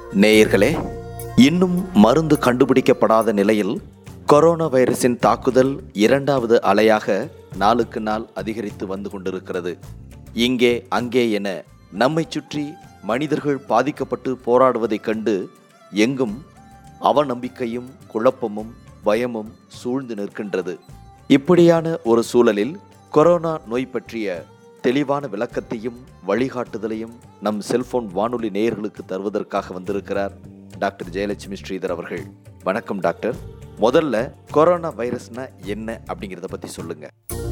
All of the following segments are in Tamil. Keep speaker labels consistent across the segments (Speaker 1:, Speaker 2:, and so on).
Speaker 1: நேயர்களே இன்னும் மருந்து கண்டுபிடிக்கப்படாத நிலையில் கொரோனா வைரஸின் தாக்குதல் இரண்டாவது அலையாக நாளுக்கு நாள் அதிகரித்து வந்து கொண்டிருக்கிறது இங்கே அங்கே என நம்மை சுற்றி மனிதர்கள் பாதிக்கப்பட்டு போராடுவதைக் கண்டு எங்கும் அவநம்பிக்கையும் குழப்பமும் பயமும் சூழ்ந்து நிற்கின்றது இப்படியான ஒரு சூழலில் கொரோனா நோய் பற்றிய தெளிவான விளக்கத்தையும் வழிகாட்டுதலையும் நம் செல்போன் வானொலி நேயர்களுக்கு தருவதற்காக வந்திருக்கிறார் டாக்டர் ஜெயலட்சுமி ஸ்ரீதர் அவர்கள் வணக்கம் டாக்டர் முதல்ல கொரோனா வைரஸ்னா என்ன அப்படிங்கிறத பத்தி சொல்லுங்க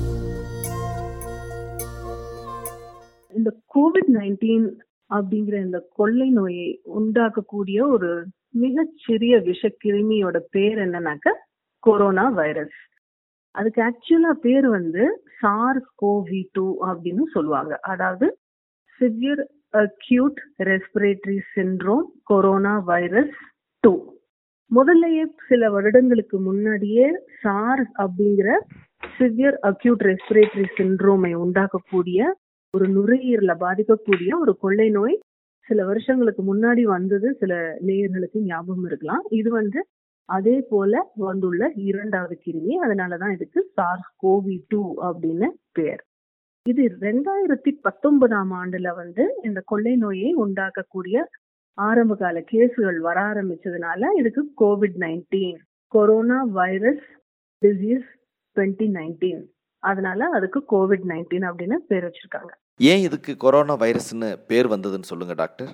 Speaker 2: இந்த கோவிட் நைன்டீன் அப்படிங்கிற இந்த கொள்ளை நோயை உண்டாக்கக்கூடிய ஒரு மிகச்சிறிய விஷக்கிருமியோட பேர் என்னன்னாக்க கொரோனா வைரஸ் அதுக்கு ஆக்சுவலா பேர் வந்து சார்ஸ் கோவி டூ அப்படின்னு சொல்லுவாங்க அதாவது severe acute respiratory syndrome corona virus two முதல்லயே சில வருடங்களுக்கு முன்னாடியே சார்ஸ் அப்படிங்கிற சிவியர் அக்யூட் ரெஸ்பிரேட்டரி சிண்ட்ரோமை உண்டாக்கக்கூடிய ஒரு நுரையீரல பாதிக்கக்கூடிய ஒரு கொள்ளை நோய் சில வருஷங்களுக்கு முன்னாடி வந்தது சில நேயர்களுக்கு ஞாபகம் இருக்கலாம் இது வந்து அதே போல வந்துள்ள இரண்டாவது கிருமி அதனாலதான் இதுக்கு சார்ஸ் கோவி டூ அப்படின்னு பேர் இது ரெண்டாயிரத்தி பத்தொன்பதாம் ஆண்டுல வந்து இந்த கொள்ளை நோயை உண்டாக்கக்கூடிய ஆரம்ப கால கேசுகள் வர ஆரம்பிச்சதுனால இதுக்கு covid nineteen corona virus disease twenty nineteen அதனால அதுக்கு கோவிட் நைன்டீன் அப்படின்னு பேர் வச்சிருக்காங்க
Speaker 1: ஏன் இதுக்கு கொரோனா வைரஸ்னு பேர் வந்ததுன்னு சொல்லுங்க டாக்டர்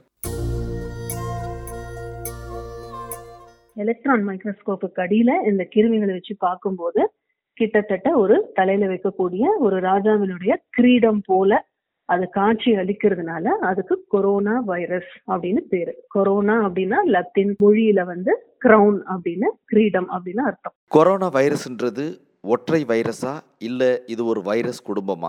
Speaker 2: எலக்ட்ரான் மைக்ரோஸ்கோப்புக்கு அடியில இந்த கிருமிகளை வச்சு பார்க்கும்போது கிட்டத்தட்ட ஒரு தலையில வைக்கக்கூடிய ஒரு ராஜாவினுடைய கிரீடம் போல அது காட்சி அளிக்கிறதுனால அதுக்கு கொரோனா வைரஸ் அப்படின்னு பேரு கொரோனா அப்படின்னா லத்தின் மொழியில வந்து கிரவுன் அப்படின்னு கிரீடம் அப்படின்னு அர்த்தம்
Speaker 1: கொரோனா வைரஸ்ன்றது ஒற்றை வைரஸா இல்ல இது ஒரு வைரஸ் குடும்பமா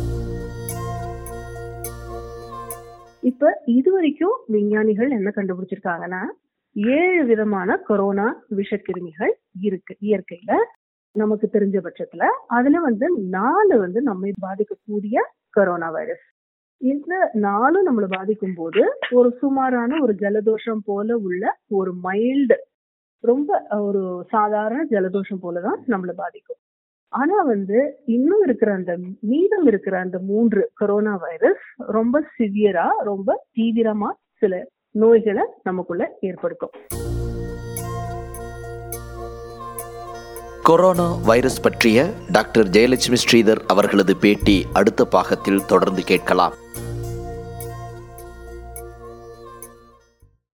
Speaker 2: இப்ப இது வரைக்கும் விஞ்ஞானிகள் என்ன கண்டுபிடிச்சிருக்காங்கன்னா ஏழு விதமான கொரோனா விஷக்கிருமிகள் இருக்கு இயற்கையில நமக்கு தெரிஞ்ச பட்சத்துல அதுல வந்து நாலு வந்து நம்மை பாதிக்கக்கூடிய கொரோனா வைரஸ் இந்த நாலும் நம்மளை பாதிக்கும் போது ஒரு சுமாரான ஒரு ஜலதோஷம் போல உள்ள ஒரு மைல்டு ரொம்ப ஒரு சாதாரண ஜலதோஷம் போலதான் நம்மளை பாதிக்கும் ஆனா வந்து இன்னும் இருக்கிற அந்த மீதம் இருக்கிற அந்த மூன்று கொரோனா வைரஸ் ரொம்ப சிவியரா ரொம்ப தீவிரமா சில நோய்களை நமக்குள்ள ஏற்படுத்தும்
Speaker 1: கொரோனா வைரஸ் பற்றிய டாக்டர் ஜெயலட்சுமி ஸ்ரீதர் அவர்களது பேட்டி அடுத்த பாகத்தில் தொடர்ந்து கேட்கலாம்